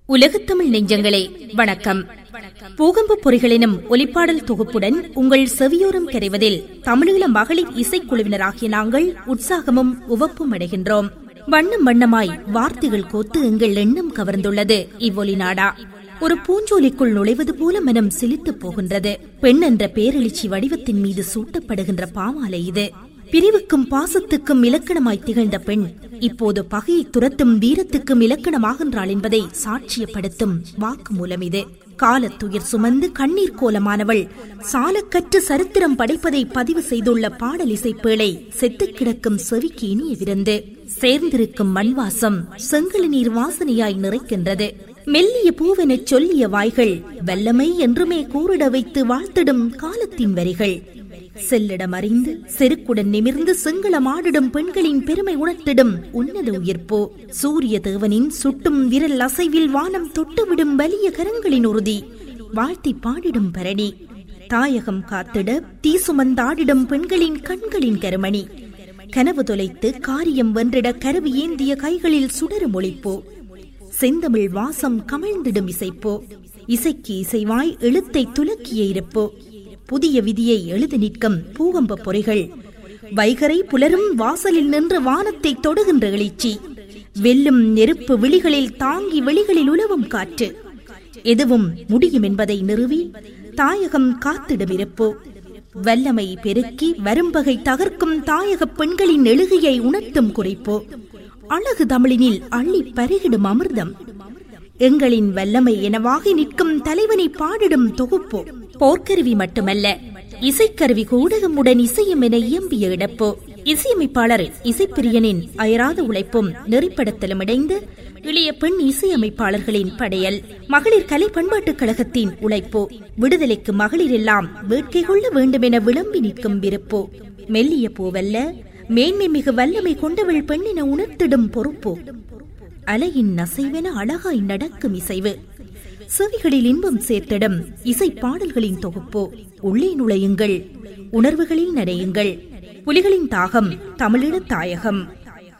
உலகத்தமிழ் நெஞ்சங்களே வணக்கம் பூகம்ப பொறிகளினும் ஒலிப்பாடல் தொகுப்புடன் உங்கள் செவியோரம் கரைவதில் தமிழீழ மகளிர் இசைக்குழுவினராகிய நாங்கள் உற்சாகமும் உவப்பும் அடைகின்றோம் வண்ணம் வண்ணமாய் வார்த்தைகள் கோத்து எங்கள் எண்ணம் கவர்ந்துள்ளது இவ்வொலி நாடா ஒரு பூஞ்சோலிக்குள் நுழைவது போல மனம் சிலித்துப் போகின்றது பெண் என்ற பேரெழுச்சி வடிவத்தின் மீது சூட்டப்படுகின்ற பாமாலை இது பிரிவுக்கும் பாசத்துக்கும் இலக்கணமாய் திகழ்ந்த பெண் இப்போது பகையை துரத்தும் வீரத்துக்கும் இலக்கணமாகின்றாள் என்பதை சாட்சியப்படுத்தும் வாக்குமூலம் இது காலத்துயிர் சுமந்து கண்ணீர் கோலமானவள் சாலக்கற்று சரித்திரம் படைப்பதை பதிவு செய்துள்ள பாடல் இசைப்பேளை செத்துக் கிடக்கும் செவிக்கு இனிய விருந்து சேர்ந்திருக்கும் மண்வாசம் செங்கல நீர் வாசனையாய் நிறைக்கின்றது மெல்லிய பூவெனச் சொல்லிய வாய்கள் வல்லமை என்றுமே கூறிட வைத்து வாழ்த்திடும் காலத்தின் வரிகள் செல்லிடம் அறிந்து செருக்குடன் நிமிர்ந்து செங்களமாடிடும் பெண்களின் பெருமை உணர்த்திடும் உன்னத உயிர்ப்போ சூரிய தேவனின் சுட்டும் விரல் அசைவில் வானம் தொட்டுவிடும் வலிய கரங்களின் உறுதி வாழ்த்தி பாடிடும் பரணி தாயகம் காத்திட தீ சுமந்தாடிடும் பெண்களின் கண்களின் கருமணி கனவு தொலைத்து காரியம் வென்றிட கருவி ஏந்திய கைகளில் சுடரும் ஒளிப்போ செந்தமிழ் வாசம் கமிழ்ந்திடும் இசைப்போ இசைக்கு இசைவாய் எழுத்தை துலக்கிய இருப்போ புதிய விதியை எழுதி நிற்கும் பூகம்ப பொறிகள் வைகரை புலரும் வாசலில் நின்று வானத்தை தொடுகின்ற எழுச்சி வெல்லும் நெருப்பு விழிகளில் தாங்கி வெளிகளில் உலவும் காற்று எதுவும் முடியும் என்பதை நிறுவி தாயகம் காத்திடும் இருப்போ வல்லமை பெருக்கி வரும்பகை தகர்க்கும் தாயக பெண்களின் எழுகையை உணர்த்தும் குறிப்போ அழகு தமிழினில் அள்ளி பருகிடும் அமிர்தம் எங்களின் வல்லமை எனவாகி நிற்கும் தலைவனை பாடிடும் தொகுப்போ போர்க்கருவி மட்டுமல்ல இசைக்கருவி ஊடகமுடன் இசையும் என இயம்பிய இடப்போ இசையமைப்பாளர் இசைப்பிரியனின் அயராத உழைப்பும் நெறிப்படுத்தலும் இணைந்து இளைய பெண் இசையமைப்பாளர்களின் படையல் மகளிர் கலை பண்பாட்டுக் கழகத்தின் உழைப்போ விடுதலைக்கு மகளிர் எல்லாம் வேட்கை கொள்ள வேண்டும் என விளம்பி நிற்கும் விருப்போ மெல்லிய பூவல்ல மேன்மை மிகு வல்லமை கொண்டவள் பெண்ணின உணர்த்திடும் பொறுப்போ அலையின் நசைவென அழகாய் நடக்கும் இசைவு செவிகளில் இன்பம் சேர்த்திடும் இசை பாடல்களின் தொகுப்போ உள்ளே நுழையுங்கள் உணர்வுகளில் நடையுங்கள் புலிகளின் தாகம் தமிழீழ தாயகம்